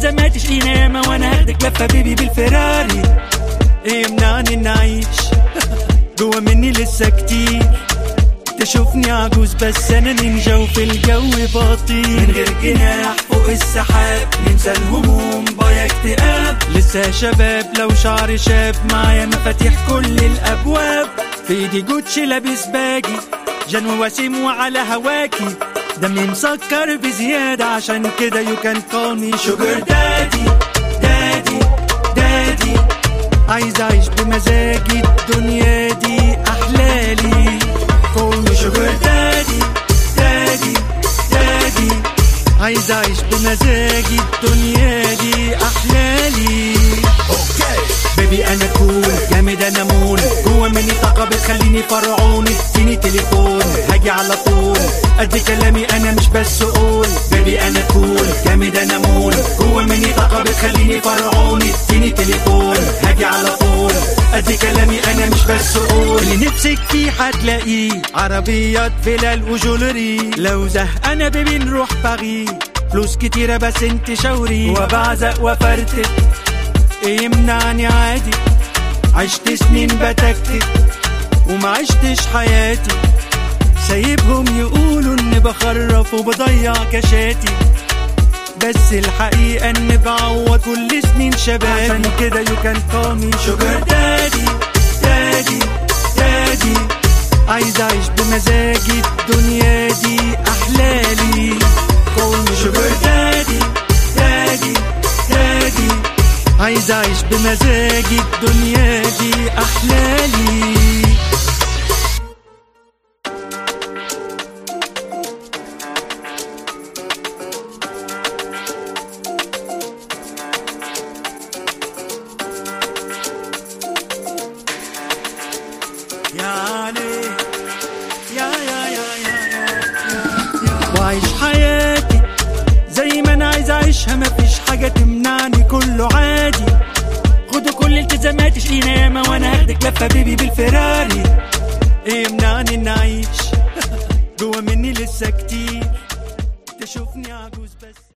التزاماتي شقينامة وانا هاخدك لفة بيبي بالفراري ايه يمنعني اني اعيش جوا مني لسه كتير تشوفني عجوز بس انا نينجا وفي الجو بطير من غير جناح فوق السحاب ننسى الهموم بايا اكتئاب لسه شباب لو شعري شاب معايا مفاتيح كل الابواب في ايدي جوتشي لابس باجي جنو وسيم وعلى هواكي دمي مسكر بزيادة عشان كده يو كان كول مي شوجر دادي دادي دادي عايز اعيش بمزاجي الدنيا دي احلالي كول مي شوجر دادي دادي دادي عايز اعيش بمزاجي الدنيا دي احلالي بيبي انا كول جامد انا مول جوا مني طاقة بتخليني فرعون اديني تليفون هاجي على طول قد كلامي انا مش بس اقول بيبي انا كول جامد انا مول جوا مني طاقة بتخليني فرعون اديني تليفون هاجي على طول قد كلامي انا مش بس اقول اللي نفسك فيه هتلاقيه عربيات فلل وجولري لو زهقانة بيبي نروح باريس فلوس كتيرة بس انت شوري وبعزق وفرتك ايه يمنعني عادي عشت سنين بتكتك وما عشتش حياتي سايبهم يقولوا اني بخرف وبضيع كشاتي بس الحقيقة اني بعوض كل سنين شبابي عشان كده يو كان كول مي شوجر دادي دادي دادي عايز اعيش بمزاجي الدنيا دي احلالي كول مي شوجر دادي دادي دادي عايز اعيش بمزاجي الدنيا دي احلالي يا علي يا يا يا يا يا يا وعيش حياتي زي ما انا عايز اعيشها مفيش حاجة تمنعني كله عادي خدوا كل التزاماتي شقينامة وانا هاخدك لفة بيبي بالفراري ايه يمنعني اني اعيش جوا مني لسه كتير تشوفني عجوز بس